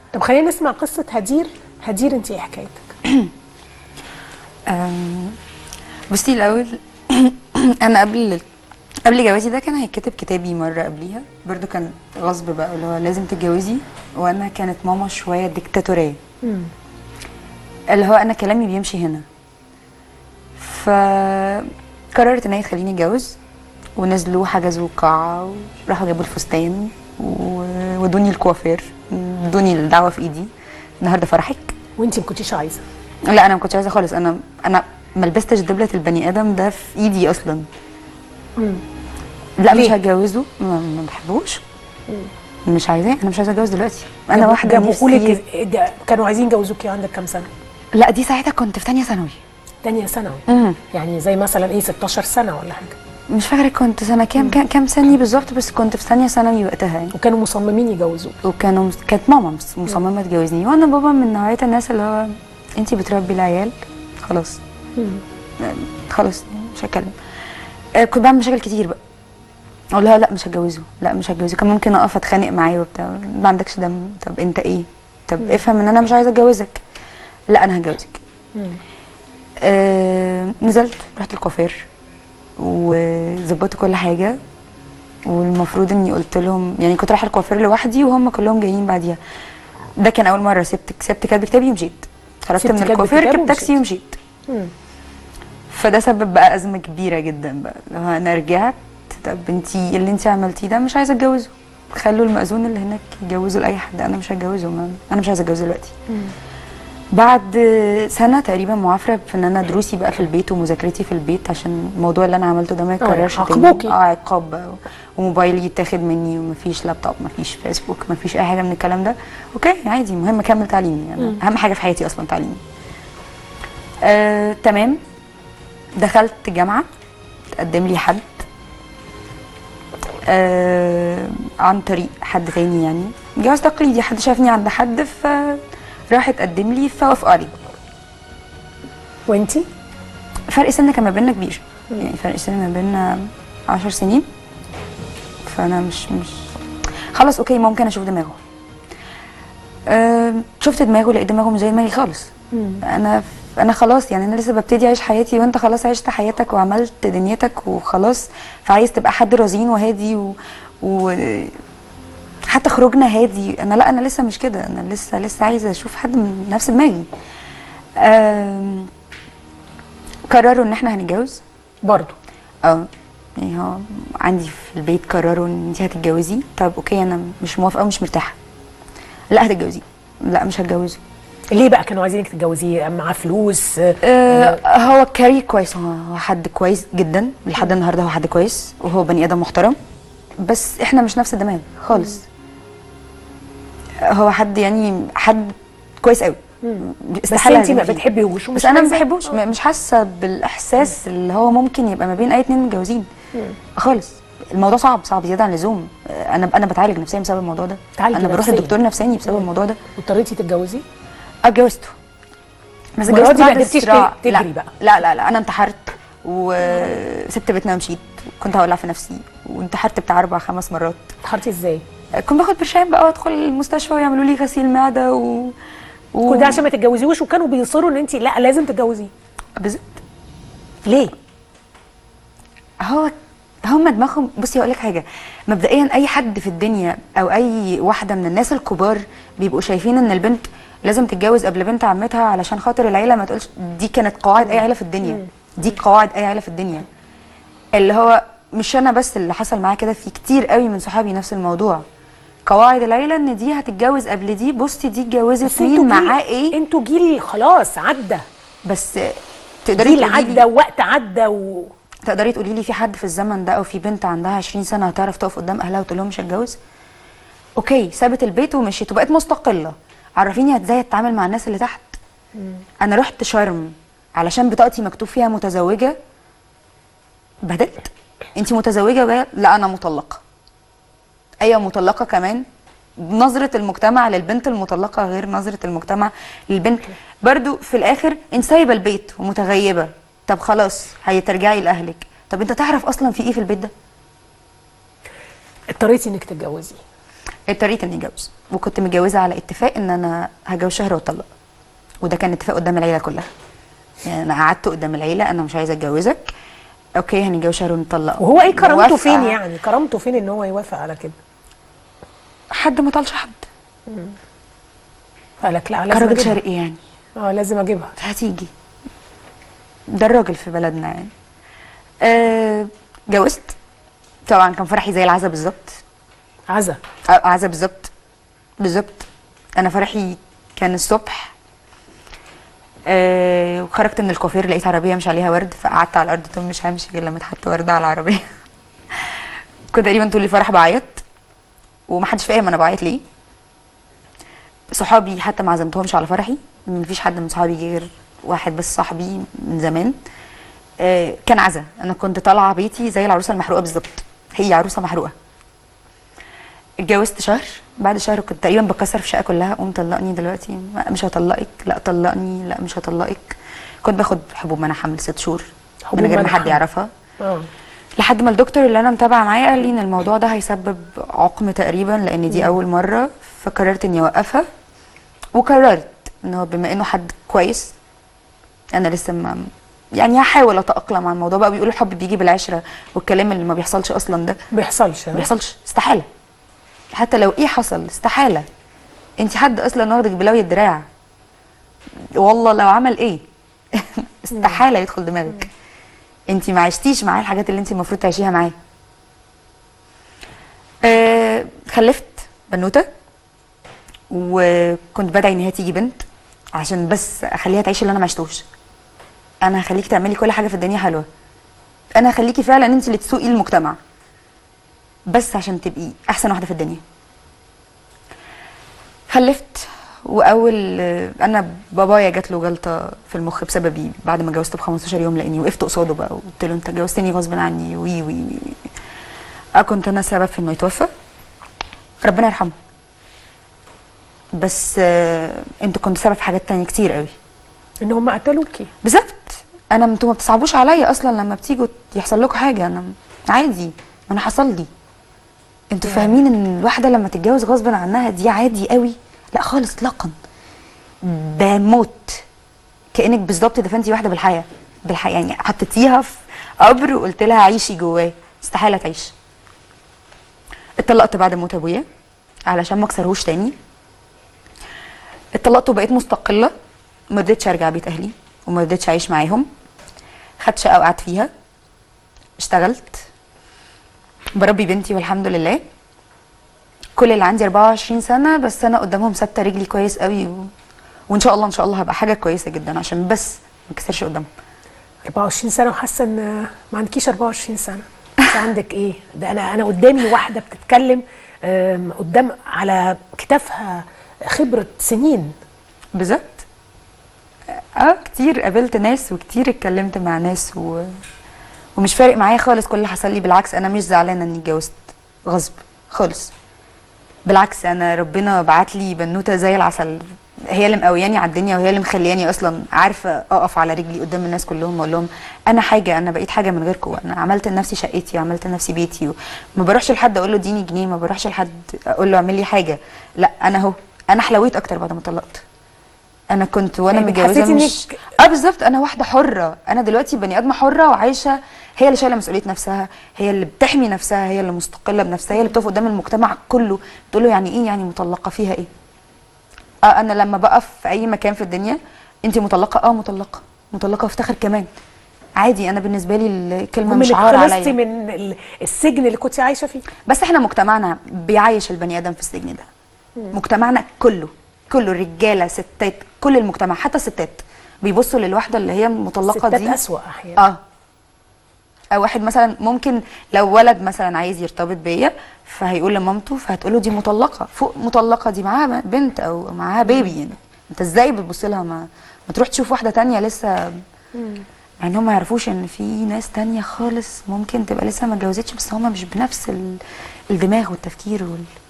طب خلينا نسمع قصه هدير هدير انت ايه حكايتك أم، بصي الاول انا قبل قبل جوازي ده كان هيتكتب كتابي مره قبليها برضو كان غصب بقى اللي هو لازم تتجوزي وانا كانت ماما شويه ديكتاتوريه اللي هو انا كلامي بيمشي هنا فقررت ان هي تخليني اتجوز ونزلوا حجزوا قاعه وراحوا جابوا الفستان و- ودوني الكوافير ادوني الدعوه في ايدي النهارده فرحك وانت ما كنتيش عايزه لا انا ما كنتش عايزه خالص انا انا ما لبستش دبله البني ادم ده في ايدي اصلا لا مش ليه؟ هتجوزه ما, ما بحبوش مش عايزاه انا مش عايزه اتجوز دلوقتي انا جابوا- واحده جابوا نفسي لك ده- كانوا عايزين يجوزوكي عندك كام سنه لا دي ساعتها كنت في ثانيه ثانوي تانية ثانوي مم. يعني زي مثلا ايه 16 سنه ولا حاجه مش فاكره كنت سنه كام كام كام سني بالظبط بس كنت في ثانيه ثانوي وقتها يعني وكانوا مصممين يجوزوك وكانوا مس- كانت ماما مس- مصممه تجوزني وانا بابا من نوعيه الناس اللي هو انت بتربي العيال خلاص خلاص مش هتكلم آه، كنت بعمل مشاكل كتير بقى اقول لها لا مش هتجوزه لا مش هتجوزه كان ممكن اقف اتخانق معاه وبتاع ما عندكش دم طب انت ايه طب افهم ان انا مش عايزه اتجوزك لا انا هتجوزك آه نزلت رحت الكوافير وظبطت كل حاجه والمفروض اني قلت لهم يعني كنت رايحه الكوافير لوحدي وهم كلهم جايين بعديها ده كان اول مره سبت سبت كاتب كتابي ومشيت خرجت سبت من كاتب الكوافير كتاب ركبت تاكسي ومشيت. ومشيت فده سبب بقى ازمه كبيره جدا بقى لو انا رجعت طب انتي اللي انتي عملتيه ده مش عايزه اتجوزه خلوا المأذون اللي هناك يجوزوا لاي حد انا مش هتجوزه ما- انا مش عايزه اتجوز دلوقتي بعد سنه تقريبا معافره في ان انا دروسي بقى في البيت ومذاكرتي في البيت عشان الموضوع اللي انا عملته ده ما يتكررش تاني عاقبوكي. اه عقاب بقى وموبايلي يتاخد مني ومفيش لابتوب مفيش فيسبوك مفيش اي حاجه من الكلام ده اوكي عادي المهم اكمل تعليمي يعني اهم حاجه في حياتي اصلا تعليمي آه، تمام دخلت جامعه تقدم لي حد آه عن طريق حد تاني يعني جواز تقليدي حد شافني عند حد فراح اتقدم لي فوافقوا عليه وانتي فرق سن كان ما بيننا كبير يعني فرق سن ما بيننا 10 سنين فانا مش مش خلاص اوكي ممكن اشوف دماغه أه شفت دماغه لقيت دماغه مش زي دماغي خالص انا انا خلاص يعني انا لسه ببتدي اعيش حياتي وانت خلاص عشت حياتك وعملت دنيتك وخلاص فعايز تبقى حد رزين وهادي و, و... حتى خروجنا هادي انا لا انا لسه مش كده انا لسه لسه عايزه اشوف حد من نفس دماغي أم... قرروا ان احنا هنتجوز برضو اه يعني هو عندي في البيت قرروا ان انت هتتجوزي طب اوكي انا مش موافقه ومش مرتاحه لا هتتجوزي لا مش هتجوزه ليه بقى كانوا عايزينك تتجوزيه معاه فلوس آه هو كارير كويس هو هو حد كويس جدا لحد النهارده هو حد كويس وهو بني ادم محترم بس احنا مش نفس الدماغ خالص هو حد يعني حد كويس قوي بس استحالة انتي ما هزين فيه. بتحبيهوش ومش بس انا ما عايزة- بحبوش م- مش حاسه بالاحساس اللي هو ممكن يبقى ما بين اي اتنين متجوزين خالص الموضوع صعب صعب زياده عن اللزوم انا انا بتعالج نفسيا بسبب الموضوع ده بتعالجي انا بروح نفسياً. الدكتور نفساني بسبب الموضوع ده واضطريتي تتجوزيه اتجوزته بس المرة اتجوزت دي بعد ما قدرتيش الصراع. تجري لا. بقى. لا لا لا انا انتحرت وسبت بيتنا ومشيت كنت هولع في نفسي وانتحرت بتاع اربع خمس مرات اتحرتي ازاي؟ كنت باخد برشام بقى وادخل المستشفى ويعملوا لي غسيل معده و, و... كل ده عشان ما تتجوزيهوش وكانوا بيصروا ان انت لا لازم تتجوزيه بالظبط ليه؟ هو هم دماغهم بصي هقول لك حاجه مبدئيا اي حد في الدنيا او اي واحده من الناس الكبار بيبقوا شايفين ان البنت لازم تتجوز قبل بنت عمتها علشان خاطر العيله ما تقولش دي كانت قواعد اي عيله في الدنيا دي قواعد اي عيله في الدنيا اللي هو مش انا بس اللي حصل معايا كده في كتير قوي من صحابي نفس الموضوع قواعد العيله ان دي هتتجوز قبل دي بصي دي اتجوزت بس مين انتوا جيل- معاه ايه انتوا جيل خلاص عدى بس تقدري جيل تقولي عدى لي ووقت عدى و... تقدري تقولي لي في حد في الزمن ده او في بنت عندها 20 سنه هتعرف تقف قدام اهلها وتقول لهم مش هتجوز اوكي سابت البيت ومشيت وبقت مستقله عرفيني ازاي اتعامل مع الناس اللي تحت انا رحت شرم علشان بطاقتي مكتوب فيها متزوجه بهدلت انت متزوجه وجايه لا انا مطلقه ايوه مطلقه كمان نظرة المجتمع للبنت المطلقة غير نظرة المجتمع للبنت برضو في الآخر انت سايبة البيت ومتغيبة طب خلاص هترجعي لأهلك طب انت تعرف أصلا في ايه في البيت ده اضطريتي انك تتجوزيه اضطريت اني اتجوز وكنت متجوزه على اتفاق ان انا هتجوز شهر واطلق وده كان اتفاق قدام العيله كلها يعني انا قعدت قدام العيله انا مش عايزه اتجوزك اوكي هنتجوز شهر ونطلق وهو ايه كرامته موافقة. فين يعني كرامته فين ان هو يوافق على كده حد ما طالش حد قال لك لا لازم كراجل اجيبها شرقي يعني اه لازم اجيبها هتيجي ده الراجل في بلدنا يعني آه جوزت طبعا كان فرحي زي العزا بالظبط عزا آه، عزا بالظبط بالظبط انا فرحي كان الصبح آه وخرجت من الكوافير لقيت عربيه مش عليها ورد فقعدت على الارض طب مش همشي غير لما تحط ورده على العربيه كنت تقريبا طول الفرح بعيط ومحدش فاهم انا بعيط ليه صحابي حتى ما عزمتهمش على فرحي مفيش حد من صحابي جه غير واحد بس صاحبي من زمان آه كان عزا انا كنت طالعه بيتي زي العروسه المحروقه بالظبط هي عروسه محروقه اتجوزت شهر بعد شهر كنت تقريبا بكسر في الشقه كلها قوم طلقني دلوقتي لا، مش هطلقك لا طلقني لا مش هطلقك كنت باخد حبوب منع حمل ست شهور حبوب من غير ما منع حد حمل. يعرفها اه لحد ما الدكتور اللي انا متابعه معاه قال لي ان الموضوع ده هيسبب عقم تقريبا لان دي اول مره فقررت اني اوقفها وقررت ان هو بما انه حد كويس انا لسه ما يعني هحاول اتاقلم مع الموضوع بقى بيقولوا الحب بيجي بالعشره والكلام اللي ما بيحصلش اصلا ده بيحصلش ما ها؟ بيحصلش استحاله حتى لو ايه حصل استحاله انت حد اصلا واخدك بلاوي الدراع والله لو عمل ايه استحاله يدخل دماغك انت ما عشتيش معاه الحاجات اللي انت المفروض تعيشيها معاه آه خلفت بنوته وكنت بدعي ان هي تيجي بنت عشان بس اخليها تعيش اللي انا ما عشتوش انا هخليكي تعملي كل حاجه في الدنيا حلوه انا هخليكي فعلا انت اللي تسوقي المجتمع بس عشان تبقي احسن واحده في الدنيا خلفت واول انا بابايا جات له جلطه في المخ بسببي بعد ما جوزته ب 15 يوم لاني وقفت قصاده بقى وقلت له انت جوزتني غصب عني وي وي وي اه كنت انا سبب في انه يتوفى ربنا يرحمه بس آه انت كنت سبب في حاجات تانية كتير قوي ان هم قتلوكي بالظبط انا انتوا ما بتصعبوش عليا اصلا لما بتيجوا يحصل لكم حاجه انا عادي ما انا حصل لي انتوا يعني. فاهمين ان الواحده لما تتجوز غصب عنها دي عادي قوي لا خالص اطلاقا ده موت كانك بالظبط دفنتي واحده بالحياه بالحياه يعني حطيتيها في قبر وقلت لها عيشي جواه استحاله تعيش اتطلقت بعد موت ابويا علشان ما اكسرهوش تاني اتطلقت وبقيت مستقله ما رضيتش ارجع بيت اهلي وما رضيتش اعيش معاهم خدت شقه وقعدت فيها اشتغلت بربي بنتي والحمد لله كل اللي عندي 24 سنه بس انا قدامهم ثابته رجلي كويس قوي و... وان شاء الله ان شاء الله هبقى حاجه كويسه جدا عشان بس ما انكسرش قدامهم 24 سنه وحاسه ان ما عندكيش 24 سنه انت عندك ايه ده انا انا قدامي واحده بتتكلم آم، قدام على كتافها خبره سنين بالظبط اه كتير قابلت ناس وكتير اتكلمت مع ناس و... ومش فارق معايا خالص كل اللي حصل لي بالعكس انا مش زعلانه اني اتجوزت غصب خالص بالعكس انا ربنا بعت لي بنوته زي العسل هي اللي مقوياني على الدنيا وهي اللي مخلياني اصلا عارفه اقف على رجلي قدام الناس كلهم واقول لهم انا حاجه انا بقيت حاجه من غيركم انا عملت لنفسي شقتي وعملت لنفسي بيتي وما بروحش لحد اقول له اديني جنيه ما بروحش لحد اقول له اعمل لي حاجه لا انا اهو انا حلويت اكتر بعد ما طلقت انا كنت وانا يعني متجوزه حسيتي مش إنك- اه بالظبط انا واحده حره انا دلوقتي بني ادمه حره وعايشه هي اللي شايله مسؤوليه نفسها هي اللي بتحمي نفسها هي اللي مستقله بنفسها هي اللي بتقف قدام المجتمع كله تقول له يعني ايه يعني مطلقه فيها ايه اه انا لما بقف في اي مكان في الدنيا انت مطلقه اه مطلقه مطلقه وافتخر كمان عادي انا بالنسبه لي الكلمه مش ومن عار خلصتي عليا من ال- السجن اللي كنت عايشه فيه بس احنا مجتمعنا بيعيش البني ادم في السجن ده مجتمعنا كله كله رجاله ستات كل المجتمع حتى الستات بيبصوا للواحده اللي هي مطلقه ستات دي اسوأ احيانا اه او واحد مثلا ممكن لو ولد مثلا عايز يرتبط بيا فهيقول لمامته فهتقول له دي مطلقه فوق مطلقه دي معاها بنت او معاها بيبي يعني انت ازاي بتبص لها ما, ما تروح تشوف واحده تانية لسه مع انهم ما يعرفوش ان في ناس تانية خالص ممكن تبقى لسه ما اتجوزتش بس هما مش بنفس ال- الدماغ والتفكير وال...